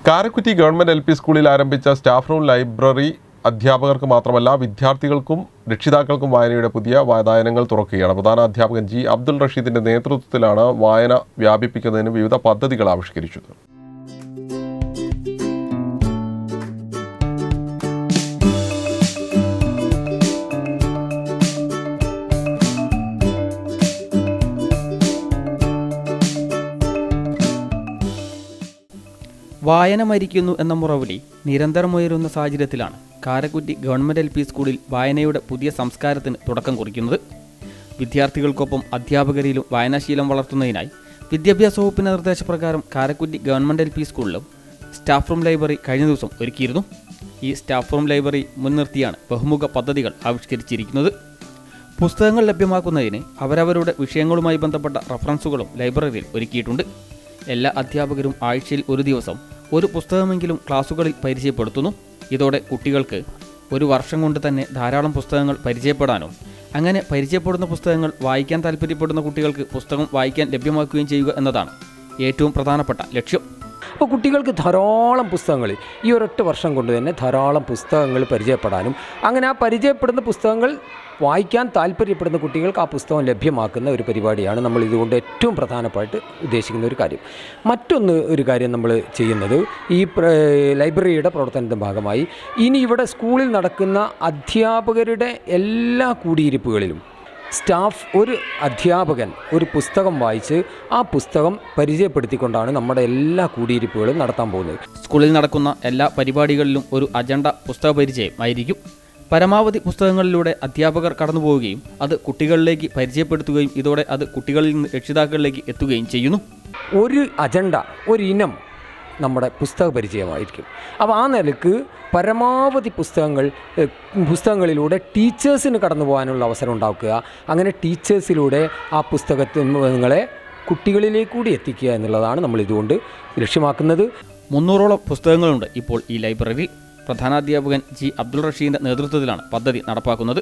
Karakkutty government L P സ്കൂളിൽ ആരംഭിച്ച staff room library അധ്യാപകർക്ക് മാത്രമല്ല വിദ്യാർത്ഥികൾക്കും രക്ഷിതാക്കൾക്കും വായനയുടെ പുതിയ വാതായനങ്ങൾ തുറക്കുകയാണ് പ്രധാന അധ്യാപകൻ ജി അബ്ദുൾ റഷീദിന്റെ നേതൃത്വത്തിലാണ് വായന വ്യാപിപ്പിക്കുന്നതിന് വിവിധ പദ്ധതികൾ ആവിഷ്കരിച്ചത് വായന മരിക്കുന്നു എന്ന മുറവിളി നിരന്തരമുയരുന്ന സാഹചര്യത്തിലാണ് കാരക്കുറ്റി ഗവൺമെൻറ് എൽ പി സ്കൂളിൽ വായനയുടെ പുതിയ സംസ്കാരത്തിന് തുടക്കം കുറിക്കുന്നത് വിദ്യാർത്ഥികൾക്കൊപ്പം അധ്യാപകരിലും വായനാശീലം വളർത്തുന്നതിനായി വിദ്യാഭ്യാസ വകുപ്പിന്റെ നിർദ്ദേശപ്രകാരം കാരക്കുറ്റി ഗവൺമെൻറ് എൽ പി സ്കൂളിലും സ്റ്റാഫ് റൂം ലൈബ്രറി കഴിഞ്ഞ ദിവസം ഒരുക്കിയിരുന്നു ഈ സ്റ്റാഫ് റൂം ലൈബ്രറി മുൻനിർത്തിയാണ് ബഹുമുഖ പദ്ധതികൾ ആവിഷ്കരിച്ചിരിക്കുന്നത് പുസ്തകങ്ങൾ ലഭ്യമാക്കുന്നതിന് അവരവരുടെ വിഷയങ്ങളുമായി ബന്ധപ്പെട്ട റഫറൻസുകളും ലൈബ്രറിയിൽ ഒരുക്കിയിട്ടുണ്ട് എല്ലാ അധ്യാപകരും ആഴ്ചയിൽ ഒരു ദിവസം ഒരു പുസ്തകമെങ്കിലും ക്ലാസുകളിൽ പരിചയപ്പെടുത്തുന്നു ഇതോടെ കുട്ടികൾക്ക് ഒരു വർഷം കൊണ്ട് തന്നെ ധാരാളം പുസ്തകങ്ങൾ പരിചയപ്പെടാനും അങ്ങനെ പരിചയപ്പെടുന്ന പുസ്തകങ്ങൾ വായിക്കാൻ താല്പര്യപ്പെടുന്ന കുട്ടികൾക്ക് പുസ്തകം വായിക്കാൻ ലഭ്യമാക്കുകയും ചെയ്യുക എന്നതാണ് ഏറ്റവും പ്രധാനപ്പെട്ട ലക്ഷ്യം അപ്പോൾ കുട്ടികൾക്ക് ധാരാളം പുസ്തകങ്ങൾ ഈ ഒരൊറ്റ വർഷം കൊണ്ട് തന്നെ ധാരാളം പുസ്തകങ്ങൾ പരിചയപ്പെടാനും അങ്ങനെ ആ പരിചയപ്പെടുന്ന പുസ്തകങ്ങൾ വായിക്കാൻ താല്പര്യപ്പെടുന്ന കുട്ടികൾക്ക് ആ പുസ്തകം ലഭ്യമാക്കുന്ന ഒരു പരിപാടിയാണ് നമ്മൾ ഇതുകൊണ്ട് ഏറ്റവും പ്രധാനമായിട്ട് ഉദ്ദേശിക്കുന്ന ഒരു കാര്യം മറ്റൊന്ന് ഒരു കാര്യം നമ്മൾ ചെയ്യുന്നത് ഈ പ്ര- ലൈബ്രറിയുടെ പ്രവർത്തനത്തിൻ്റെ ഭാഗമായി ഇനി ഇവിടെ സ്കൂളിൽ നടക്കുന്ന അധ്യാപകരുടെ എല്ലാ കൂടിയിരിപ്പുകളിലും സ്റ്റാഫ് ഒരു അധ്യാപകൻ ഒരു പുസ്തകം വായിച്ച് ആ പുസ്തകം പരിചയപ്പെടുത്തിക്കൊണ്ടാണ് നമ്മുടെ എല്ലാ കൂടിയിരിപ്പുകളും നടത്താൻ പോകുന്നത് സ്കൂളിൽ നടക്കുന്ന എല്ലാ പരിപാടികളിലും ഒരു അജണ്ട പുസ്തക പരിചയം ആയിരിക്കും പരമാവധി പുസ്തകങ്ങളിലൂടെ അധ്യാപകർ കടന്നുപോവുകയും അത് കുട്ടികളിലേക്ക് പരിചയപ്പെടുത്തുകയും ഇതോടെ അത് കുട്ടികളിൽ നിന്ന് രക്ഷിതാക്കളിലേക്ക് എത്തുകയും ചെയ്യുന്നു ഒരു അജണ്ട ഒരു ഇനം നമ്മുടെ പുസ്തക പരിചയമായിരിക്കും അപ്പോൾ ആ നിലക്ക് പരമാവധി പുസ്തകങ്ങൾ എഹ്, പുസ്തകങ്ങളിലൂടെ ടീച്ചേഴ്സിന് കടന്നു പോകാനുള്ള അവസരം ഉണ്ടാക്കുക അങ്ങനെ ടീച്ചേഴ്സിലൂടെ ആ പുസ്തകങ്ങളെ കുട്ടികളിലേക്ക് കൂടി എത്തിക്കുക എന്നുള്ളതാണ് നമ്മൾ ഇതുകൊണ്ട് ലക്ഷ്യമാക്കുന്നത് മുന്നൂറോളം പുസ്തകങ്ങളുണ്ട് ഇപ്പോൾ ഈ ലൈബ്രറിയിൽ പ്രധാനാധ്യാപകൻ ജി അബ്ദുൾ റഷീദിന്റെ നേതൃത്വത്തിലാണ് പദ്ധതി നടപ്പാക്കുന്നത്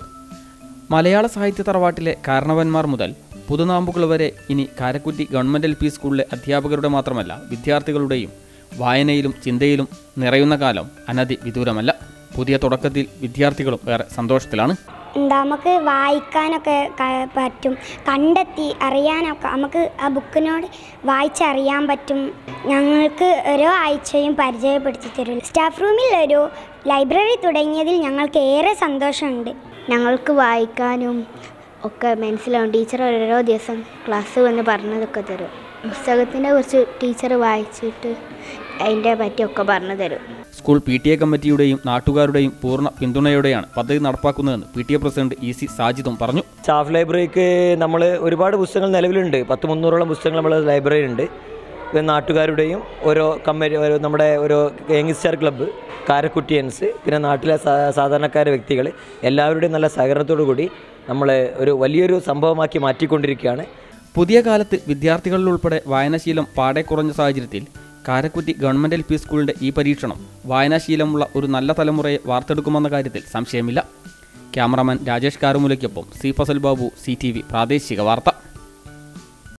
മലയാള സാഹിത്യ തറവാട്ടിലെ കാരണവന്മാർ മുതൽ പുതുനാമ്പുകൾ വരെ ഇനി കാരക്കുറ്റി ഗവൺമെൻറ് എൽ പി സ്കൂളിലെ അധ്യാപകരുടെ മാത്രമല്ല വിദ്യാർത്ഥികളുടെയും വായനയിലും ചിന്തയിലും നിറയുന്ന കാലം അനധി വിദൂരമല്ല പുതിയ തുടക്കത്തിൽ വിദ്യാർത്ഥികളും ഏറെ സന്തോഷത്തിലാണ് എന്താ നമുക്ക് വായിക്കാനൊക്കെ ക- പറ്റും കണ്ടെത്തി അറിയാനൊക്കെ നമുക്ക് ആ ബുക്കിനോട് വായിച്ചറിയാൻ പറ്റും ഞങ്ങൾക്ക് ഓരോ ആഴ്ചയും പരിചയപ്പെടുത്തി തരും സ്റ്റാഫ് റൂമിൽ ഒരു ലൈബ്രറി തുടങ്ങിയതിൽ ഞങ്ങൾക്ക് ഏറെ സന്തോഷമുണ്ട് ഞങ്ങൾക്ക് വായിക്കാനും ഒക്കെ മനസ്സിലാവും ടീച്ചർ ഓരോ ദിവസം ക്ലാസ് വന്ന് പറഞ്ഞതൊക്കെ തരും പുസ്തകത്തിനെ കുറിച്ച് ടീച്ചർ വായിച്ചിട്ട് അതിൻ്റെ പറ്റിയൊക്കെ പറഞ്ഞു തരും സ്കൂൾ പി ടി എ കമ്മിറ്റിയുടെയും നാട്ടുകാരുടെയും പൂർണ്ണ പിന്തുണയോടെയാണ് പദ്ധതി നടപ്പാക്കുന്നതെന്ന് P T A president E C സാജിദും പറഞ്ഞു സ്റ്റാഫ് ലൈബ്രറിക്ക് നമ്മൾ ഒരുപാട് പുസ്തകങ്ങൾ നിലവിലുണ്ട് പത്ത് മുന്നൂറോളം പുസ്തകങ്ങൾ നമ്മുടെ ലൈബ്രറി ഉണ്ട് ഇത് നാട്ടുകാരുടെയും ഓരോ കമ്മറ്റി ഓരോ നമ്മുടെ ഓരോ യങ്സ്റ്റർ ക്ലബ്ബ് കാരക്കുട്ടിയൻസ് പിന്നെ നാട്ടിലെ സാ- സാധാരണക്കാര വ്യക്തികൾ എല്ലാവരുടെയും നല്ല സഹകരണത്തോടു കൂടി നമ്മൾ ഒരു വലിയൊരു സംഭവമാക്കി മാറ്റിക്കൊണ്ടിരിക്കുകയാണ് പുതിയ കാലത്ത് വിദ്യാർത്ഥികളിൽ ഉൾപ്പെടെ വായനാശീലം പാടെ കുറഞ്ഞ സാഹചര്യത്തിൽ കാരക്കുറ്റി ഗവൺമെൻറ് എൽ പി സ്കൂളിൻ്റെ ഈ പരീക്ഷണം വായനാശീലമുള്ള ഒരു നല്ല തലമുറയെ വാർത്തെടുക്കുമെന്ന കാര്യത്തിൽ സംശയമില്ല ക്യാമറാമാൻ രാജേഷ് കാറുമുലയ്ക്കൊപ്പം C Fasal Babu C T V പ്രാദേശിക വാർത്ത